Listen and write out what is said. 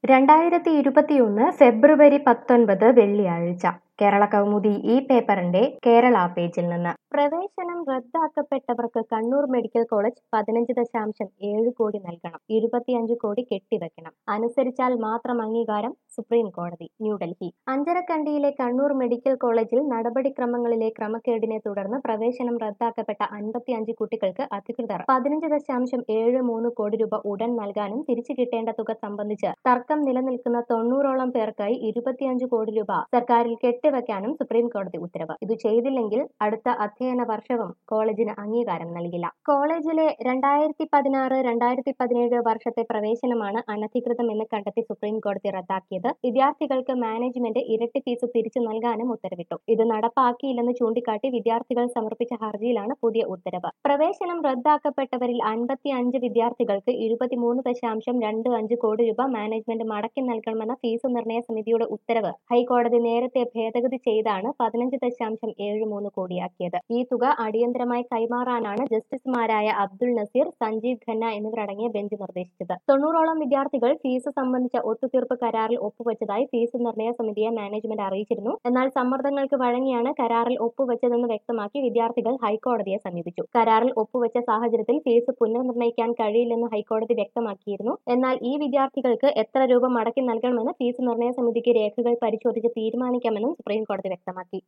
രണ്ടായിരത്തി ഇരുപത്തിയൊന്ന് ഫെബ്രുവരി പത്തൊൻപത് വെള്ളിയാഴ്ച കേരള കൗമുദി ഈ പേപ്പറിന്റെ കേരള പേജിൽ നിന്ന് പ്രവേശനം റദ്ദാക്കപ്പെട്ടവർക്ക് കണ്ണൂർ മെഡിക്കൽ കോളേജ് പതിനഞ്ച് ദശാംശം ഏഴ് കോടി നൽകണം ഇരുപത്തിയഞ്ച് കോടി കെട്ടിവെക്കണം അനുസരിച്ചാൽ മാത്രം അംഗീകാരം സുപ്രീം കോടതി ന്യൂഡൽഹി അഞ്ചരക്കണ്ടിയിലെ കണ്ണൂർ മെഡിക്കൽ കോളേജിൽ നടപടിക്രമങ്ങളിലെ ക്രമക്കേടിനെ തുടർന്ന് പ്രവേശനം റദ്ദാക്കപ്പെട്ട അൻപത്തിയഞ്ച് കുട്ടികൾക്ക് അധികൃതർ പതിനഞ്ച് ദശാംശം ഏഴ് മൂന്ന് കോടി രൂപ ഉടൻ നൽകാനും തിരിച്ചു കിട്ടേണ്ട തുക സംബന്ധിച്ച് തർക്കം നിലനിൽക്കുന്ന തൊണ്ണൂറോളം പേർക്കായി ഇരുപത്തിയഞ്ച് കോടി രൂപ സർക്കാരിൽ കെട്ടിവെക്കാനും സുപ്രീം കോടതി ഉത്തരവ് ഇത് ചെയ്തില്ലെങ്കിൽ അടുത്ത അധ്യയന വർഷവും കോളേജിന് അംഗീകാരം നൽകില്ല കോളേജിലെ രണ്ടായിരത്തി പതിനാറ് രണ്ടായിരത്തി പതിനേഴ് വർഷത്തെ പ്രവേശനമാണ് അനധികൃതമെന്ന് കണ്ടെത്തി സുപ്രീം കോടതി റദ്ദാക്കിയത് വിദ്യാർത്ഥികൾക്ക് മാനേജ്മെന്റ് ഇരട്ടി ഫീസ് തിരിച്ചു നൽകാനും ഉത്തരവിട്ടു ഇത് നടപ്പാക്കിയില്ലെന്ന് ചൂണ്ടിക്കാട്ടി വിദ്യാർത്ഥികൾ സമർപ്പിച്ച ഹർജിയിലാണ് പുതിയ ഉത്തരവ് പ്രവേശനം റദ്ദാക്കപ്പെട്ടവരിൽ അൻപത്തി അഞ്ച് വിദ്യാർത്ഥികൾക്ക് ഇരുപത്തിമൂന്ന് ദശാംശം രണ്ട് അഞ്ച് കോടി രൂപ മാനേജ്മെന്റ് മടക്കി നൽകണമെന്ന ഫീസ് നിർണയ സമിതിയുടെ ഉത്തരവ് ഹൈക്കോടതി നേരത്തെ ഭേദഗതി ചെയ്താണ് പതിനഞ്ച് ദശാംശം ഏഴ് മൂന്ന് കോടിയാക്കിയത് ഈ തുക അടിയന്തരമായി കൈമാറാനാണ് ജസ്റ്റിസുമാരായ അബ്ദുൾ നസീർ സഞ്ജീവ് ഖന്ന എന്നിവരടങ്ങിയ ബെഞ്ച് നിർദ്ദേശിച്ചത് തൊണ്ണൂറോളം വിദ്യാർത്ഥികൾ ഫീസ് സംബന്ധിച്ച ഒത്തുതീർപ്പ് കരാറിൽ ഒപ്പുവെച്ചതായി ഫീസ് നിർണയ സമിതിയെ മാനേജ്മെന്റ് അറിയിച്ചിരുന്നു എന്നാൽ സമ്മർദ്ദങ്ങൾക്ക് വഴങ്ങിയാണ് കരാറിൽ ഒപ്പുവെച്ചതെന്ന് വ്യക്തമാക്കി വിദ്യാർത്ഥികൾ ഹൈക്കോടതിയെ സമീപിച്ചു കരാറിൽ ഒപ്പുവെച്ച സാഹചര്യത്തിൽ ഫീസ് പുനർനിർണ്ണയിക്കാൻ കഴിയില്ലെന്ന് ഹൈക്കോടതി വ്യക്തമാക്കിയിരുന്നു എന്നാൽ ഈ വിദ്യാർത്ഥികൾക്ക് എത്ര രൂപ മടക്കി നൽകണമെന്ന് ഫീസ് നിർണയ സമിതിക്ക് രേഖകൾ പരിശോധിച്ച് തീരുമാനിക്കാമെന്നും സുപ്രീം കോടതി വ്യക്തമാക്കി